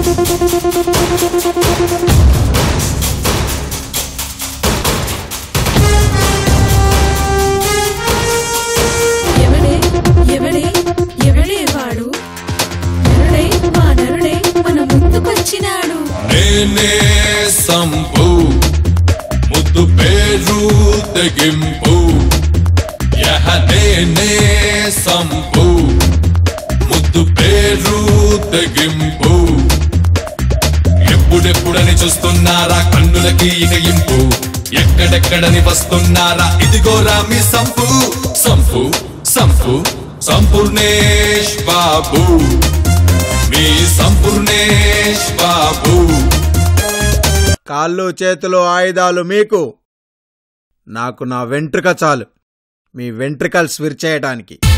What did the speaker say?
ఎవడే ఎవడే ఎవడే వాడు నరుడే మా నరుడే మన ముందుకొచ్చినాడు నేనే సంపు ముద్దు పేరు తెగింపు యహ నేనే సంపు ముద్దు పేరు తెగింపు ఎప్పుడెప్పుడని చూస్తున్నారా కన్నులకి ఇక ఇంపు ఎక్కడెక్కడని వస్తున్నారా ఇదిగోరా మీ సంపు సంపు సంపు సంపూర్ణేష్ బాబు మీ సంపూర్ణేష్ బాబు కాళ్ళు చేతులు ఆయుధాలు మీకు నాకు నా వెంట్రుక చాలు మీ వెంట్రుకలు స్విర్ చేయడానికి